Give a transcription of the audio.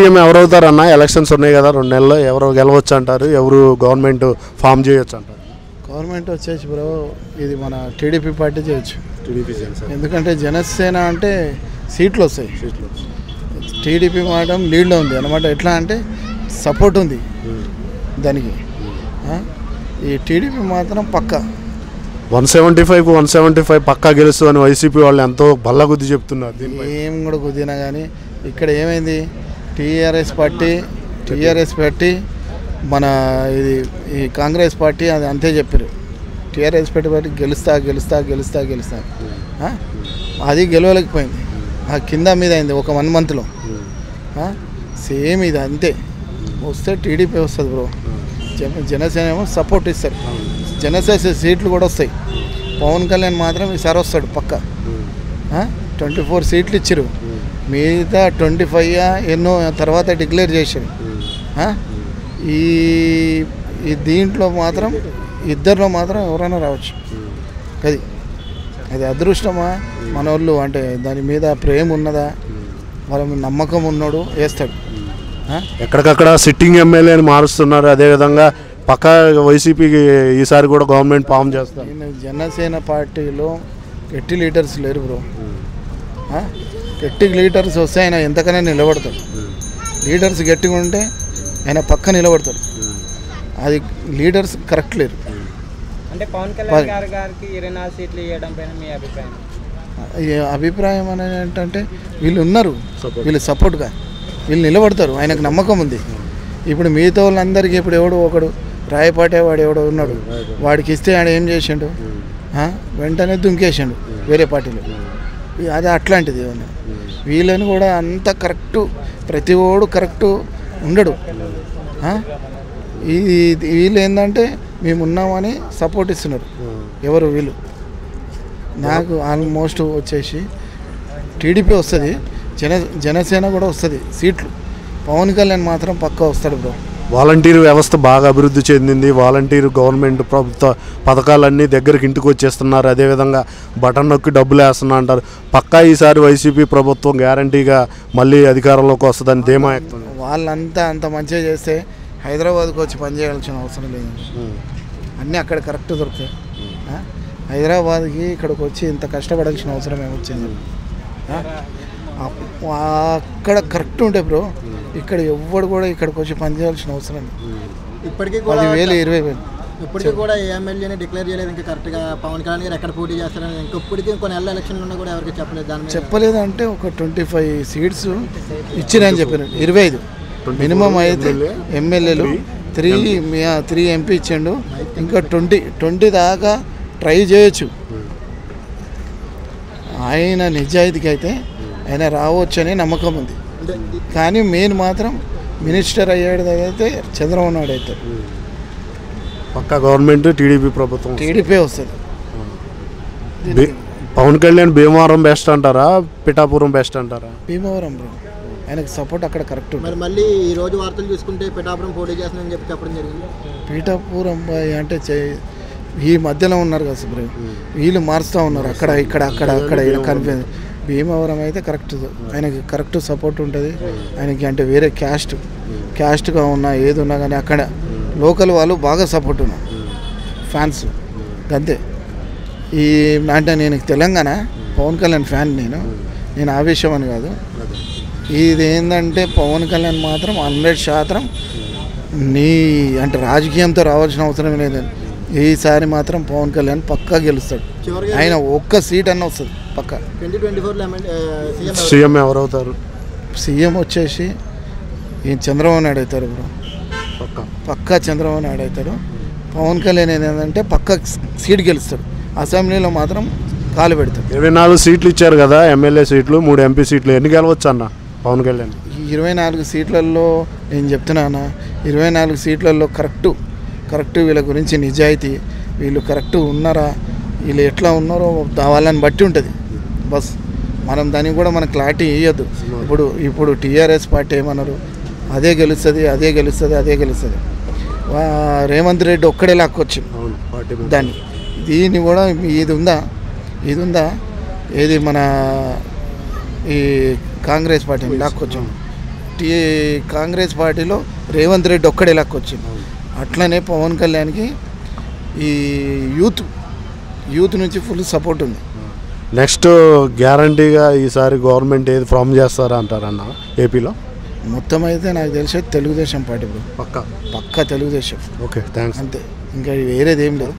CM ఎవరు అవుతారన్న elections ఉన్నాయి కదా రెండు నెలల్లో ఎవరు గెలవచ్చు అంటారు ఎవరు గవర్నమెంట్ ఫామ్ చేయొచ్చు అంటారు గవర్నమెంట్ వచ్చేసి బ్రో ఇది మన టీడీపీ పార్టీ చేయొచ్చు టీడీపీ ఎందుకంటే జనసేన అంటే సీట్లు వస్తాయి టీడీపీ మాత్రం లీడ్లో ఉంది అనమాట ఎట్లా అంటే సపోర్ట్ ఉంది దానికి ఆ? ఈ టీడీపీ మాత్రం పక్క one seventy five one seventy five పక్కా గెలుస్తుంది అని వైసీపీ వాళ్ళు ఎంతో బల్లగుద్ది చెప్తున్నారు దీనిపై ఏం కూడా కుదిరినా కానీ ఇక్కడ ఏమైంది టీఆర్ఎస్ పార్టీ టీఆర్ఎస్ పార్టీ మన ఇది ఈ కాంగ్రెస్ పార్టీ అది అంతే చెప్పారు టీఆర్ఎస్ పార్టీ పార్టీ గెలుస్తా గెలుస్తా గెలుస్తా గెలుస్తా ఆ? అది గెలవలేకపోయింది ఆ కింద మీద అయింది ఒక వన్ మంత్లో సేమ్ ఇది అంతే వస్తే టీడీపీ వస్తుంది బ్రో జన జనసేన ఏమో సపోర్ట్ ఇస్తారు జనసేన సీట్లు కూడా వస్తాయి పవన్ కళ్యాణ్ మాత్రం ఈసారి వస్తాడు పక్క ట్వంటీ ఫోర్ సీట్లు ఇచ్చారు మిగతా ట్వంటీ ఫైవ్ ఎన్నో తర్వాత డిక్లేర్ చేశారు ఆ? ఈ ఈ దీంట్లో మాత్రం ఇద్దరిలో మాత్రం ఎవరైనా రావచ్చు అది అది అదృష్టమా మన వాళ్ళు అంటే దాని మీద ప్రేమ ఉన్నదా వాళ్ళ మీద నమ్మకం ఉన్నాడు వేస్తాడు ఆ? ఎక్కడికక్కడ సిట్టింగ్ ఎమ్మెల్యేని మారుస్తున్నారు అదేవిధంగా పక్కా వైసీపీకి ఈసారి కూడా గవర్నమెంట్ ఫామ్ చేస్తారు నేను జనసేన పార్టీలో గట్టి లీడర్స్ లేరు బ్రో ఆ? గట్టి లీడర్స్ వస్తే ఆయన ఎంతకైనా నిలబడతాడు లీడర్స్ గట్టిగా ఉంటే ఆయన పక్క నిలబడతాడు అది లీడర్స్ కరెక్ట్ లేరు అంటే పవన్ పది. కళ్యాణ్ గారి గారికి ఇరవై నాలుగు సీట్లు ఇవ్వడం పైన మీ అభిప్రాయం ఈ అభిప్రాయం అనేది ఏంటంటే వీళ్ళు ఉన్నారు వీళ్ళు సపోర్ట్గా వీళ్ళు నిలబడతారు ఆయనకు నమ్మకం ఉంది ఇప్పుడు మిగతా వాళ్ళందరికీ ఇప్పుడు ఎవడు ఒకడు రాయపాటే వాడు ఎవడో ఉన్నాడు వాడికి ఇస్తే ఆయన ఏం చేసిండు ఆ? వెంటనే దుంకేసిండు వేరే పార్టీలో ఈ- అది అట్లాంటిది ఇవన్నీ వీళ్ళని కూడా అంత కరెక్టు ప్రతి ఓడు కరెక్టు ఉండడు ఆ? ఈ ఈ- వీళ్ళు ఏంటంటే మేము ఉన్నామని సపోర్ట్ ఇస్తున్నారు ఎవరు వీళ్ళు నాకు ఆల్మోస్ట్ వచ్చేసి టీడీపీ వస్తుంది జన జనసేన కూడా వస్తుంది సీట్లు పవన్ కళ్యాణ్ మాత్రం పక్కా వస్తాడు బ్రో వాలంటీర్ వ్యవస్థ బాగా అభివృద్ధి చెందింది వాలంటీర్ గవర్నమెంట్ ప్రభుత్వ పథకాలన్నీ దగ్గరికి ఇంటికి వచ్చేస్తున్నారు అదేవిధంగా బటన్ నొక్కి డబ్బులు వేస్తున్నా అంటారు పక్కా ఈసారి వైసీపీ ప్రభుత్వం గ్యారంటీగా మళ్ళీ అధికారంలోకి వస్తుందని ధీమా ఎక్కుతుంది వాళ్ళంతా అంత మంచిగా చేస్తే హైదరాబాద్కి వచ్చి పనిచేయాల్సిన అవసరం లేదు అన్నీ అక్కడ కరెక్ట్ దొరుకుతాయి ఆ? హైదరాబాద్కి ఇక్కడికి వచ్చి ఇంత కష్టపడాల్సిన అవసరం ఏమొచ్చింది ఆ? అప్- అక్కడ కరెక్ట్ ఉంటే బ్రో ఇక్కడ ఎవ్వడు కూడా ఇక్కడికి వచ్చి పనిచేయాల్సిన అవసరం లేదు ఇప్పటికీ కూడా పదివేలు ఇరవై వేలు ఇప్పటికీ కూడా ఏ ఎమ్మెల్యేని డిక్లేర్ చేయలేదు ఇంకా కరెక్ట్గా పవన్ కళ్యాణ్ గారు ఎక్కడ పోటీ చేస్తారని ఇంకా ఇప్పటికీ కొన్ని నెలల ఎలక్షన్లు ఉన్నా కూడా ఎవరికి చెప్పలేదు దాని మీద చెప్పలేదు అంటే ఒక ట్వంటీ ఫైవ్ సీట్స్ ఇచ్చిరని చెప్పారు ఇరవై ఐదు మినిమం అయితే ఎమ్మెల్యేలు త్రీ త్రీ ఎంపీ ఇచ్చిండు ఇంకా ట్వంటీ ట్వంటీ దాకా ట్రై చేయొచ్చు ఆయన నిజాయితీకి అయితే ఆయన రావచ్చని నమ్మకం ఉంది అంటే కానీ మెయిన్ మాత్రం మినిస్టర్ అయ్యాడు అయితే చంద్రబాబు నాయుడు అవుతాడు పక్కా గవర్నమెంట్ టీడీపీ ప్రభుత్వం టీడీపీ వస్తుంది బి- పవన్ కళ్యాణ్ భీమవరం బెస్ట్ అంటారా పిఠాపురం బెస్ట్ అంటారా భీమవరం బ్రో ఆయనకు సపోర్ట్ అక్కడ కరెక్ట్ ఉంది మరి మళ్ళీ ఈ రోజు వార్తలు చూసుకుంటే పిఠాపురం పోటీ చేస్తుందని చెప్పి చెప్పడం జరిగింది పీఠాపురం బాయ్ అంటే చే- ఈ మధ్యలో ఉన్నారు కదా సుబ్రహ్మ వీళ్ళు మారుస్తూ ఉన్నారు అక్కడ ఇక్కడ అక్కడ అక్కడ ఈయన కనిపించింది భీమవరం అయితే కరెక్ట్ ఆయనకి కరెక్ట్ సపోర్ట్ ఉంటుంది ఆయనకి అంటే వేరే క్యాస్ట్ క్యాస్ట్గా ఉన్నా ఏది ఉన్నా కానీ అక్కడ లోకల్ వాళ్ళు బాగా సపోర్ట్ ఉన్నారు ఫ్యాన్స్ అంతే ఈ అంటే నేను తెలంగాణ పవన్ కళ్యాణ్ ఫ్యాన్ నేను నేను ఆవేశం అని కాదు ఇది ఏంటంటే పవన్ కళ్యాణ్ మాత్రం హండ్రెడ్ శాతం నీ అంటే రాజకీయంతో రావాల్సిన అవసరం లేదు ఈసారి మాత్రం పవన్ కళ్యాణ్ పక్కా గెలుస్తాడు చివరిగా ఆయన ఒక్క సీట్ అన్న వస్తుంది పక్కా ట్వంటీ ట్వంటీ ఫోర్లో సీఎం సీఎం ఎవరవుతారు సీఎం వచ్చేసి ఈయన చంద్రబాబు నాయుడు అవుతారు బ్రో పక్కా పక్కా చంద్రబాబు నాయుడు అవుతాడు పవన్ కళ్యాణ్ ఏంటంటే పక్కా సీట్ గెలుస్తాడు అసెంబ్లీలో మాత్రం కాలు పెడతాడు ఇరవై నాలుగు సీట్లు ఇచ్చారు కదా ఎమ్మెల్యే సీట్లు మూడు ఎంపీ సీట్లు ఎన్ని గెలవచ్చు అన్న పవన్ కళ్యాణ్ ఈ ఇరవై నాలుగు సీట్లలో నేను చెప్తున్నానా ఇరవై నాలుగు సీట్లలో కరెక్టు కరెక్ట్ వీళ్ళ గురించి నిజాయితీ వీళ్ళు కరెక్ట్ ఉన్నారా వీళ్ళు ఎట్లా ఉన్నారో దా- వాళ్ళని బట్టి ఉంటుంది బస్ మనం దానికి కూడా మన క్లారిటీ ఇవ్వద్దు ఇప్పుడు ఇప్పుడు టీఆర్ఎస్ పార్టీ ఏమన్నారు అదే గెలుస్తుంది అదే గెలుస్తుంది అదే గెలుస్తుంది వా- రేవంత్ రెడ్డి ఒక్కడే లాక్కొచ్చింది అవును పార్టీ దాన్ని దీన్ని కూడా ఇది ఉందా ఇది ఉందా ఏది మన ఈ కాంగ్రెస్ పార్టీని లాక్కొచ్చాం టీ కాంగ్రెస్ పార్టీలో రేవంత్ రెడ్డి ఒక్కడే లెక్క వచ్చింది అట్లనే పవన్ కళ్యాణ్కి ఈ యూత్ యూత్ నుంచి ఫుల్ సపోర్ట్ ఉంది నెక్స్ట్ గ్యారంటీగా ఈసారి గవర్నమెంట్ ఏది ఫామ్ చేస్తారా అంటారన్న ఏపీలో మొత్తం అయితే నాకు తెలిసే తెలుగుదేశం పార్టీ ఇప్పుడు పక్కా పక్కా తెలుగుదేశం ఓకే థ్యాంక్స్ అంతే ఇంకా వేరేది ఏం లేదు